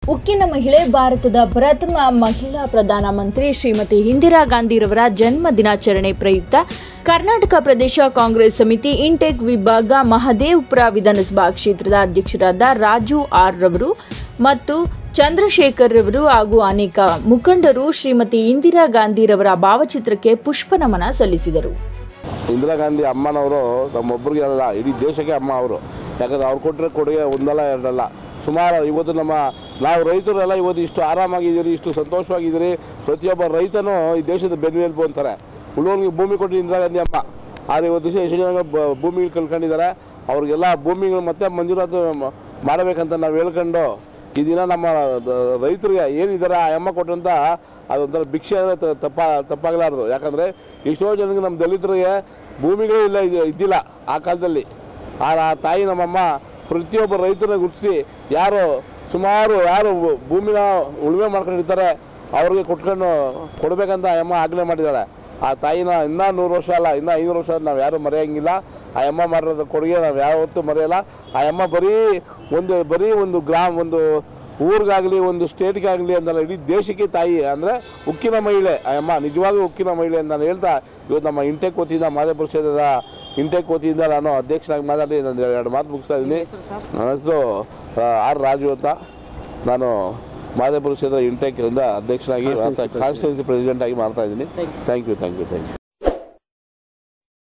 ಉಕ್ಕಿನ ಮಹಿಳೆ ಭಾರತದ ಪ್ರಥಮ ಮಹಿಳಾ ಪ್ರಧಾನಮಂತ್ರಿ ಶ್ರೀಮತಿ ಇಂದಿರಾ ಗಾಂಧಿರವರ ಜನ್ಮ ದಿನಾಚರಣೆ ಪ್ರಯುಕ್ತ ಕರ್ನಾಟಕ ಪ್ರದೇಶ ಕಾಂಗ್ರೆಸ್ ಸಮಿತಿ ಇಂಟೆಕ್ ವಿಭಾಗ ಮಹದೇವಪುರ ವಿಧಾನಸಭಾ ಕ್ಷೇತ್ರದ ಅಧ್ಯಕ್ಷರಾದ ರಾಜು ಆರ್ ರವರು ಮತ್ತು ಚಂದ್ರಶೇಖರ್ ರವರು ಹಾಗೂ ಅನೇಕ ಮುಖಂಡರು ಶ್ರೀಮತಿ ಇಂದಿರಾ ಗಾಂಧಿರವರ ಭಾವಚಿತ್ರಕ್ಕೆ ಪುಷ್ಪ ನಮನ ಸಲ್ಲಿಸಿದರು ಇಂದಿರಾ ಗಾಂಧಿ ಅಮ್ಮನವರು ನಮ್ಮೊಬ್ಬರಿಗೆ ಅಲ್ಲ ಇಡೀ ದೇಶಕ್ಕೆ ಅಮ್ಮ ಅವರು ಯಾಕಂದ್ರೆ ಅವ್ರು ಕೊಟ್ಟರೆ ಕೊಡುಗೆ ಒಂದಲ್ಲ ಎರಡಲ್ಲ ಸುಮಾರು ಇವತ್ತು ನಮ್ಮ ನಾವು ರೈತರೆಲ್ಲ ಇವತ್ತು ಇಷ್ಟು ಆರಾಮಾಗಿದ್ದೀರಿ ಇಷ್ಟು ಸಂತೋಷವಾಗಿದ್ದೀರಿ ಪ್ರತಿಯೊಬ್ಬ ರೈತನೂ ಈ ದೇಶದ ಬೆನ್ನೆಲುಬು ಅಂತಾರೆ ಉಳುವರಿಗೆ ಭೂಮಿ ಕೊಟ್ಟು ಇಂದಿರಾ ಗಾಂಧಿ ಅಮ್ಮ ಆದರೆ ಇವತ್ತು ದಿವಸ ಎಷ್ಟು ಜನ ಬ- ಭೂಮಿಗಳು ಕಳ್ಕೊಂಡಿದ್ದಾರೆ ಅವ್ರಿಗೆಲ್ಲ ಭೂಮಿಗಳು ಮತ್ತೆ ಮಂಜೂರಾತು ಮ- ಮಾಡಬೇಕಂತ ನಾವು ಹೇಳ್ಕೊಂಡು ಈ ದಿನ ನಮ್ಮ ದ- ರೈತರಿಗೆ ಏನಿದ್ದಾರೆ ಆ ಅಮ್ಮ ಕೊಟ್ಟಂತ ಅದೊಂಥರ ಭಿಕ್ಷೆ ಅಂದರೆ ತ- ತಪ್ಪ ತಪ್ಪಾಗಲಾರ್ದು ಯಾಕಂದರೆ ಎಷ್ಟೋ ಜನಕ್ಕೆ ನಮ್ಮ ದಲಿತರಿಗೆ ಭೂಮಿಗಳೇ ಇಲ್ಲ ಇದ್- ಇದ್ದಿಲ್ಲ ಆ ಕಾಲದಲ್ಲಿ ಆ ಆ ತಾಯಿ ನಮ್ಮಮ್ಮ ಪ್ರತಿಯೊಬ್ಬ ರೈತರನ್ನ ಗುರುತಿಸಿ ಯಾರು ಸುಮಾರು ಯಾರು ಭೂ- ಭೂಮಿನ ಉಳುಮೆ ಮಾಡ್ಕೊಂಡಿರ್ತಾರೆ ಅವ್ರಿಗೆ ಕೊಟ್ಕೊಂಡು ಕೊಡಬೇಕಂತ ಆ ಅಮ್ಮ ಆಜ್ಞೆ ಮಾಡಿದ್ದಾಳೆ ಆ ತಾಯಿನ ಇನ್ನೂ ನೂರು ವರ್ಷ ಅಲ್ಲ ಇನ್ನೂ ಐನೂರು ವರ್ಷ ನಾವು ಯಾರೂ ಮರೆಯೋಂಗಿಲ್ಲ ಆ ಅಮ್ಮ ಮಾಡಿರೋದು ಕೊಡುಗೆ ನಾವು ಯಾವತ್ತೂ ಮರೆಯಲ್ಲ ಆ ಅಮ್ಮ ಬರೀ ಒಂದು ಬರೀ ಒಂದು ಗ್ರಾಮ ಒಂದು ಊರಿಗಾಗಲಿ ಒಂದು ಸ್ಟೇಟ್ಗಾಗಲಿ ಅಂತಲ್ಲ ಇಡೀ ದೇಶಕ್ಕೆ ತಾಯಿ ಅಂದರೆ ಉಕ್ಕಿನ ಮಹಿಳೆ ಆ ಅಮ್ಮ ನಿಜವಾಗ್ಲೂ ಉಕ್ಕಿನ ಮಹಿಳೆ ಅಂತ ನಾನು ಹೇಳ್ತಾ ಇವತ್ತು ನಮ್ಮ ಇಂಟೆಕ್ ವತಿಯಿಂದ ಮಾದೇಪುರ ಕ್ಷೇತ್ರದ ಇಂಟೆಕ್ ವತಿಯಿಂದ ನಾನು ಅಧ್ಯಕ್ಷನಾಗಿ ಮಾತಾಡಿ ನಾನು ಎರಡು ಮಾತು ಮುಗಿಸ್ತಾ ಇದ್ದೀನಿ ನನ್ನ ಹೆಸರು ಆರ್ ರಾಜು ಅಂತ ನಾನು ಮಾದೇಪುರ ಕ್ಷೇತ್ರ ಇಂಟೆಕ್ ಇಂದ ಅಧ್ಯಕ್ಷನಾಗಿ ಕಾನ್ಸ್ಟಿಟ್ಯೂನ್ಸಿ ಪ್ರೆಸಿಡೆಂಟ್ ಆಗಿ ಮಾಡ್ತಾ ಇದ್ದೀನಿ thank you thank you thank you